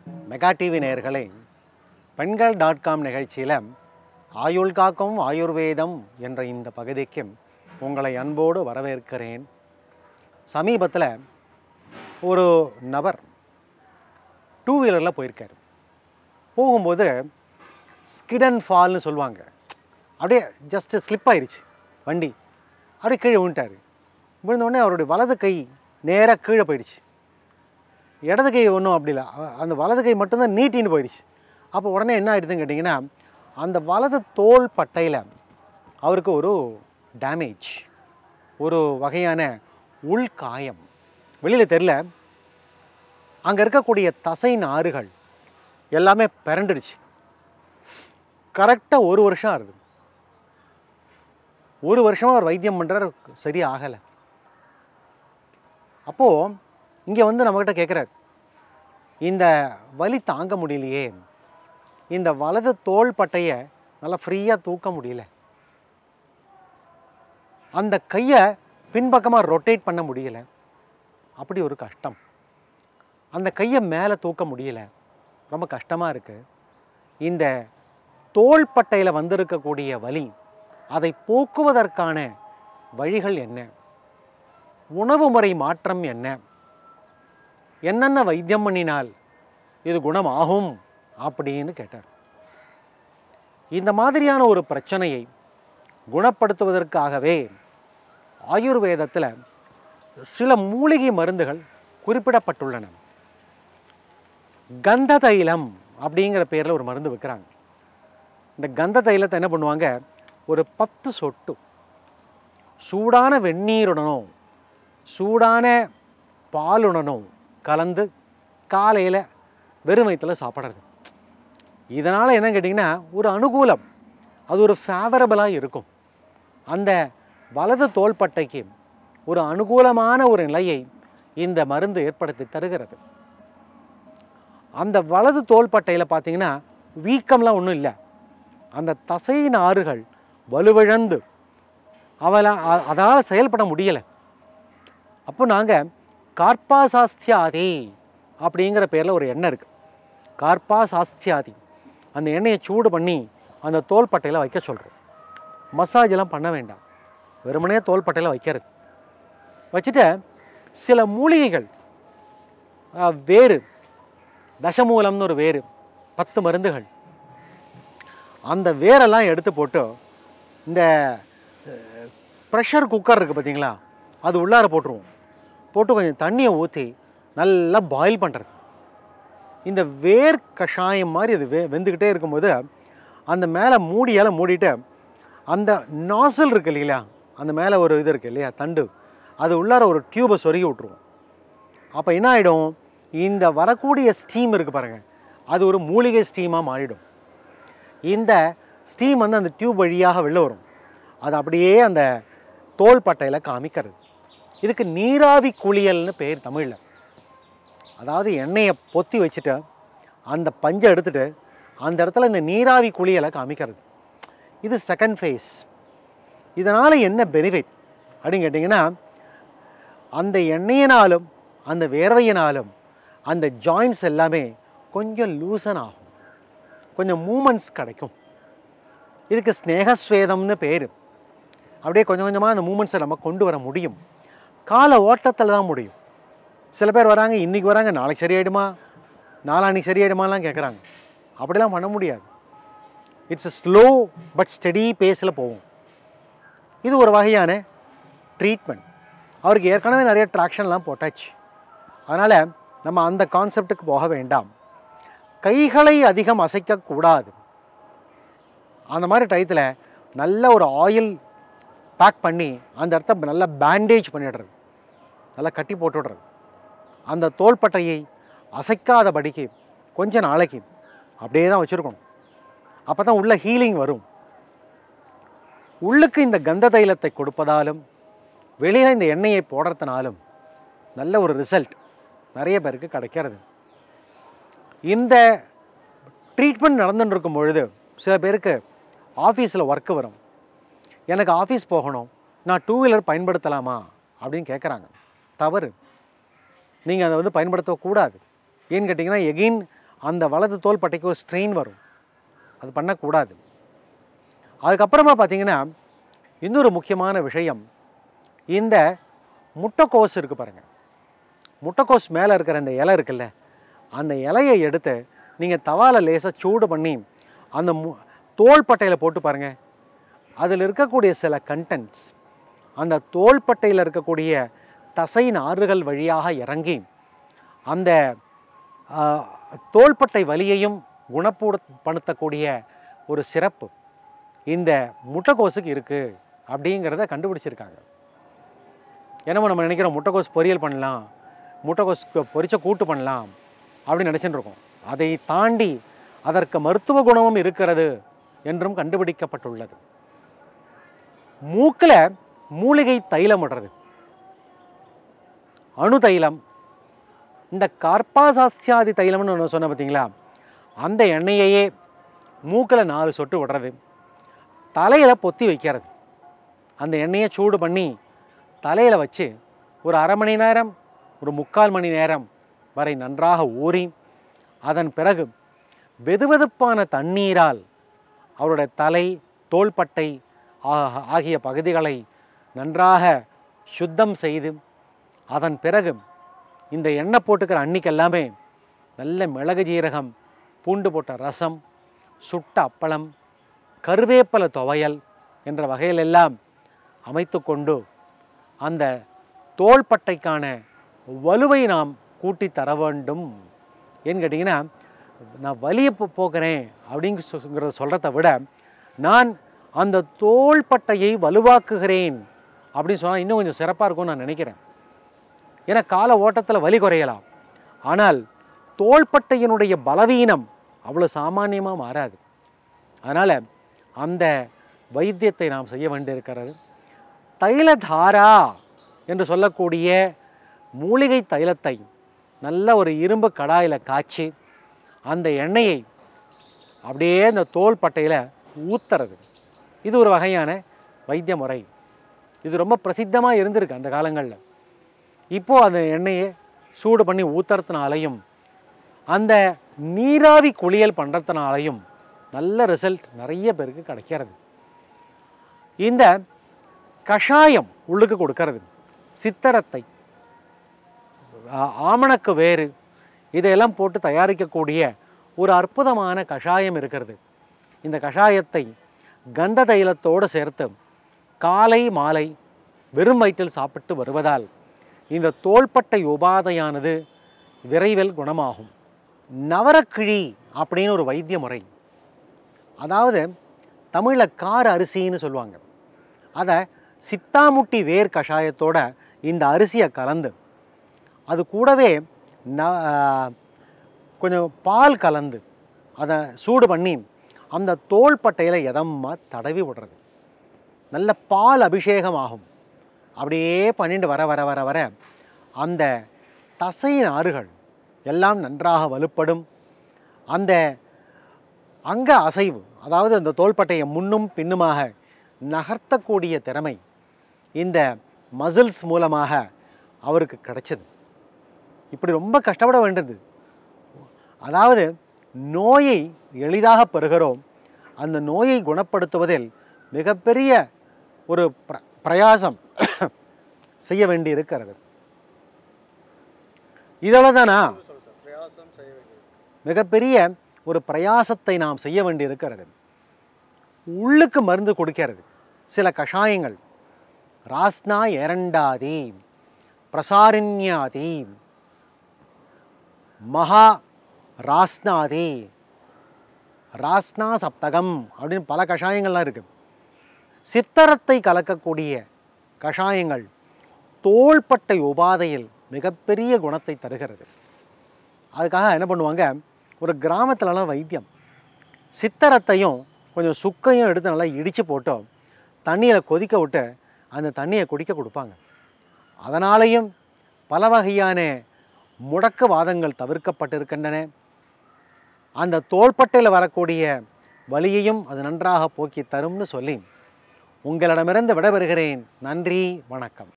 mega TV நேயர்களே பெண்கள் dot com நிகழ்ச்சியில் ஆயுள் காக்கும் ஆயுர்வேதம் என்ற இந்த பகுதிக்கு உங்களை அன்போடு வரவேற்கிறேன் சமீபத்தில் ஒரு நபர் டூ வீலரில் போயிருக்காரு போகும்போது ஸ்கிட் அண்ட் ஃபால்னு சொல்லுவாங்க அப்படியே ஜஸ்ட்டு ஸ்லிப் ஆயிடுச்சு வண்டி அப்படியே கீழே விழுந்துட்டார் விழுந்த உடனே அவருடைய வலது கை நேராக கீழே போயிடுச்சு இடது கை ஒன்றும் அப்படி இல்லை அ- அந்த வலது கை மட்டும்தான் நீட்டின்னு போயிடுச்சு அப்போ உடனே என்ன ஆயிடுதுன்னு கேட்டிங்கன்னா அந்த வலது தோள் பட்டையில் அவருக்கு ஒரு டேமேஜ் ஒரு வகையான உள்காயம் வெளியில் தெரில அங்கே இருக்கக்கூடிய தசை நாறுகள் எல்லாமே பிறண்டுடுச்சு கரெக்டாக ஒரு வருஷம் ஆகுது ஒரு வருஷமாக அவர் வைத்தியம் பண்ணுறாரு சரி ஆகலை அப்போது இங்கே வந்து நம்மக்கிட்ட கேட்குறாரு இந்த வலி தாங்க முடியலையே இந்த வலது தோள் பட்டையை நல்லா ஃப்ரீயாக தூக்க முடியல அந்த கையை பின்பக்கமாக ரொட்டேட் பண்ண முடியல அப்படி ஒரு கஷ்டம் அந்த கையை மேலே தூக்க முடியல ரொம்ப கஷ்டமாக இருக்குது இந்த தோள்பட்டையில் வந்திருக்கக்கூடிய வலி அதை போக்குவதற்கான வழிகள் என்ன உணவு முறை மாற்றம் என்ன என்னென்ன வைத்தியம் பண்ணினால் இது குணமாகும் அப்படின்னு கேட்டார் இந்த மாதிரியான ஒரு பிரச்சனையை குணப்படுத்துவதற்காகவே ஆயுர்வேதத்தில் சில மூலிகை மருந்துகள் குறிப்பிடப்பட்டுள்ளன கந்த தைலம் அப்படிங்கிற பேரில் ஒரு மருந்து விற்கிறாங்க இந்த கந்த தைலத்தை என்ன பண்ணுவாங்க ஒரு பத்து சொட்டு சூடான வெந்நீருடனும் சூடான பாலுடனும் கலந்து காலையில் வெறும் வயித்துல சாப்பிட்றது இதனால் என்ன கேட்டிங்கன்னா ஒரு அனுகூலம் அது ஒரு ஃபேவரபிளாக இருக்கும் அந்த வலது தோள்பட்டைக்கு ஒரு அனுகூலமான ஒரு நிலையை இந்த மருந்து ஏற்படுத்தி தருகிறது அந்த வலது தோள்பட்டையில் பார்த்தீங்கன்னா வீக்கம்லாம் ஒன்றும் இல்லை அந்த தசை நாறுகள் வலுவிழந்து அவளை அதால் செயல்பட முடியலை அப்போ நாங்கள் கார்பாசாஸ்தியாதி அப்படிங்கிற பேரில் ஒரு எண்ணெய் இருக்குது கார்பாசாஸ்தியாதி அந்த எண்ணெயை சூடு பண்ணி அந்த தோள்பட்டையில் வைக்க சொல்கிறோம் மசாஜ் எல்லாம் பண்ண வேண்டாம் வெறுமனே தோள்பட்டையில் வைக்கிறது வச்சுட்டு சில மூலிகைகள் ஆ, வேறு தசமூலம்னு ஒரு வேறு பத்து மருந்துகள் அந்த வேரெல்லாம் எடுத்து போட்டு இந்த ப்ரெஷர் குக்கர் இருக்குது பார்த்தீங்களா அது உள்ளார போட்டுருவோம் போட்டு கொஞ்சம் தண்ணியை ஊற்றி நல்லா பாயில் பண்ணுறது இந்த வேர் கஷாயம் மாதிரி அது வே வெந்துக்கிட்டே இருக்கும்போது அந்த மேலே மூடியால் மூடிட்டு அந்த நாசல் இருக்கு இல்லைங்களா அந்த மேலே ஒரு இது இருக்குது இல்லையா தண்டு அது உள்ளார ஒரு டியூபை சொருகி விட்ருவோம் அப்போ என்ன ஆகிடும் இந்த வரக்கூடிய ஸ்டீம் இருக்குது பாருங்கள் அது ஒரு மூலிகை ஸ்டீமாக மாறிடும் இந்த ஸ்டீம் வந்து அந்த டியூப் வழியாக வெளில வரும் அது அப்படியே அந்த தோள் பட்டையில் காமிக்கிறது இதுக்கு நீராவி குளியல்னு பேர் தமிழில் அதாவது எண்ணெயை பொத்தி வச்சுட்டு அந்த பஞ்சை எடுத்துட்டு அந்த இடத்துல இந்த நீராவி குளியலை காமிக்கிறது இது செகண்ட் ஃபேஸ் இதனால் என்ன பெனிஃபிட் அப்படின்னு கேட்டிங்கன்னா அந்த எண்ணெயினாலும் அந்த வேர்வையினாலும் அந்த ஜாயின்ஸ் எல்லாமே கொஞ்சம் லூசன் ஆகும் கொஞ்சம் மூமெண்ட்ஸ் கிடைக்கும் இதுக்கு ஸ்நேகஸ்வேதம்னு பேர் அப்படியே கொஞ்சம் கொஞ்சமாக அந்த மூமெண்ட்ஸை நம்ம கொண்டு வர முடியும் கால ஓட்டத்தில் தான் முடியும் சில பேர் வராங்க இன்றைக்கி வராங்க நாளைக்கு சரியாயிடுமா நாளான்னைக்கு சரியாயிடுமாலாம் கேட்குறாங்க அப்படிலாம் பண்ண முடியாது இட்ஸ் ஸ்லோ பட் ஸ்டெடி பேஸில் போகும் இது ஒரு வகையான ட்ரீட்மெண்ட் அவருக்கு ஏற்கனவே நிறைய ட்ராக்ஷன்லாம் போட்டாச்சு அதனால் நம்ம அந்த கான்செப்டுக்கு போக வேண்டாம் கைகளை அதிகம் அசைக்கக்கூடாது அந்த மாதிரி டயத்தில் நல்ல ஒரு ஆயில் பேக் பண்ணி அந்த இடத்த நல்லா பேண்டேஜ் பண்ணிடுறது நல்லா கட்டி போட்டுடுறது அந்த தோள்பட்டையை அசைக்காதபடிக்கு கொஞ்ச நாளைக்கு அப்படியே தான் வச்சுருக்கணும் அப்போ தான் உள்ள ஹீலிங் வரும் உள்ளுக்கு இந்த கந்த தைலத்தை கொடுப்பதாலும் வெளியில் இந்த எண்ணெயை போடுறதுனாலும் நல்ல ஒரு ரிசல்ட் நிறைய பேருக்கு கிடைக்கிறது இந்த ட்ரீட்மெண்ட் நடந்துட்டு இருக்கும் பொழுது சில பேருக்கு ஆஃபீஸில் ஒர்க்கு வரும் எனக்கு ஆஃபீஸ் போகணும் நான் டூ வீலர் பயன்படுத்தலாமா அப்படின்னு கேட்குறாங்க தவறு நீங்கள் அதை வந்து பயன்படுத்தக்கூடாது ஏன்னு கேட்டிங்கன்னா எகெயின் அந்த வலது தோள்பட்டைக்கு ஒரு ஸ்ட்ரெயின் வரும் அது பண்ணக்கூடாது அதுக்கப்புறமா பார்த்தீங்கன்னா இன்னொரு முக்கியமான விஷயம் இந்த முட்டைக்கோஸ் இருக்குது பாருங்கள் முட்டைக்கோஸ் மேலே இருக்கிற அந்த இலை இருக்குல்ல அந்த இலையை எடுத்து நீங்கள் தவால லேசாக சூடு பண்ணி அந்த மு தோள்பட்டையில் போட்டு பாருங்கள் அதில் இருக்கக்கூடிய சில கண்டென்ட்ஸ் அந்த தோள்பட்டையில் இருக்கக்கூடிய தசை நாறுகள் வழியாக இறங்கி அந்த ஆ, தோள்பட்டை வலியையும் குணப்படுத்தக்கூடிய ஒரு சிறப்பு இந்த முட்டைக்கோஸுக்கு இருக்குது அப்படிங்கிறத கண்டுபிடிச்சிருக்காங்க என்னமோ நம்ம நினைக்கிறோம் முட்டைக்கோஸ் பொரியல் பண்ணலாம் முட்டைக்கோஸ் பொ- பொரிச்ச கூட்டு பண்ணலாம் அப்படின்னு நினச்சிட்டு இருக்கோம் அதை தாண்டி அதற்கு மருத்துவ குணமும் இருக்கிறது என்றும் கண்டுபிடிக்கப்பட்டுள்ளது மூக்கில் மூலிகை தைலம் விடுறது அணு தைலம் இந்த கார்பாசாஸ்தியாதி தைலம்னு ஒன்று சொன்ன பார்த்தீங்களா அந்த எண்ணெயையே மூக்கில் நாலு சொட்டு விடுறது தலையில் பொத்தி வைக்கிறது அந்த எண்ணெயை சூடு பண்ணி தலையில் வச்சு ஒரு அரை மணி நேரம் ஒரு முக்கால் மணி நேரம் வரை நன்றாக ஊறி அதன் பிறகு வெதுவெதுப்பான தண்ணீரால் அவருடைய தலை தோள்பட்டை ஆ- ஆகிய பகுதிகளை நன்றாக சுத்தம் செய்து அதன் பிறகு இந்த எண்ணெய் போட்டுக்கிற அன்னைக்கு எல்லாமே நல்ல மிளகு ஜீரகம் பூண்டு போட்ட ரசம் சுட்ட அப்பளம் கருவேப்பிலை துவையல் என்ற வகையிலெல்லாம் அமைத்து கொண்டு அந்த தோள்பட்டைக்கான வலுவை நாம் கூட்டி தர வேண்டும் ஏன்னு கேட்டிங்கன்னா நான் வலியை போ போக்குறேன் அப்படிங்கிறத சொல்கிறத விட நான் அந்த தோள்பட்டையை வலுவாக்குகிறேன் அப்படின்னு சொன்னால் இன்னும் கொஞ்சம் சிறப்பாக இருக்கும்னு நான் நினைக்கிறேன் ஏன்னா கால ஓட்டத்தில் வலி குறையலாம் ஆனால் தோள்பட்டையினுடைய பலவீனம் அவ்வளோ சாமானியமாக மாறாது அதனால் அந்த வைத்தியத்தை நாம் செய்ய வேண்டியிருக்கிறது தைலதாரா என்று சொல்லக்கூடிய மூலிகை தைலத்தை நல்ல ஒரு இரும்பு கடாயில் காய்ச்சி அந்த எண்ணெயை அப்படியே இந்த தோள்பட்டையில் ஊத்துறது இது ஒரு வகையான வைத்திய முறை இது ரொம்ப பிரசித்தமாக இருந்திருக்கு அந்த காலங்களில் இப்போது அந்த எண்ணெயை சூடு பண்ணி ஊத்துறதுனாலையும் அந்த நீராவி குளியல் பண்ணுறதுனாலையும் நல்ல ரிசல்ட் நிறைய பேருக்கு கிடைக்கிறது இந்த கஷாயம் உள்ளுக்கு கொடுக்கறது சித்தரத்தை ஆ- ஆமணக்கு வேறு இதையெல்லாம் போட்டு தயாரிக்கக்கூடிய ஒரு அற்புதமான கஷாயம் இருக்கிறது இந்த கஷாயத்தை கந்த தைலத்தோடு சேர்த்து காலை மாலை வெறும் வயிற்றில் சாப்பிட்டு வருவதால் இந்த தோள்பட்டை உபாதையானது விரைவில் குணமாகும் நவரக்கிழி அப்படின்னு ஒரு வைத்திய முறை அதாவது தமிழில் கார அரிசின்னு சொல்லுவாங்க அதை சித்தாமுட்டி வேர் கஷாயத்தோட இந்த அரிசியை கலந்து அது கூடவே ந கொஞ்சம் பால் கலந்து அதை சூடு பண்ணி அந்த தோள்பட்டையில் எதமாக தடவி விடுறது நல்ல பால் அபிஷேகம் ஆகும் அப்படியே பண்ணிட்டு வர வர வர வர அந்த தசை நாறுகள் எல்லாம் நன்றாக வலுப்படும் அந்த அங்க அசைவு அதாவது அந்த தோள்பட்டையை முன்னும் பின்னுமாக நகர்த்தக்கூடிய திறமை இந்த மசில்ஸ் மூலமாக அவருக்கு கிடைச்சது இப்படி ரொம்ப கஷ்டப்பட வேண்டியது அதாவது நோயை எளிதாக பெறுகிறோம் அந்த நோயை குணப்படுத்துவதில் மிகப்பெரிய ஒரு பிர பிரயாசம் செய்ய வேண்டி இருக்கிறது இதெல்லாம் தானா பிரயாசம் செய்ய வேண்டியது மிகப்பெரிய ஒரு பிரயாசத்தை நாம் செய்ய வேண்டி இருக்கிறது உள்ளுக்கு மருந்து கொடுக்கிறது சில கஷாயங்கள் ராஸ்னா இரண்டாதி பிரசாரிண்யாதி மகா ராஸ்னாதி ராஸ்னா சப்தகம் அப்படின்னு பல கஷாயங்கள்லாம் இருக்கு சித்தரத்தை கலக்கக்கூடிய கஷாயங்கள் தோள்பட்டை உபாதையில் மிகப்பெரிய குணத்தை தருகிறது அதுக்காக என்ன பண்ணுவாங்க ஒரு கிராமத்துலலாம் வைத்தியம் சித்தரத்தையும் கொஞ்சம் சுக்கையும் எடுத்து நல்லா இடித்து போட்டு தண்ணியில் கொதிக்க விட்டு அந்த தண்ணியை குடிக்க கொடுப்பாங்க அதனாலேயும் பல வகையான முடக்கு வாதங்கள் தவிர்க்கப்பட்டிருக்கின்றன அந்த தோள்பட்டையில் வரக்கூடிய வலியையும் அது நன்றாக போக்கி தரும்னு சொல்லி உங்களிடமிருந்து விடைபெறுகிறேன் நன்றி வணக்கம்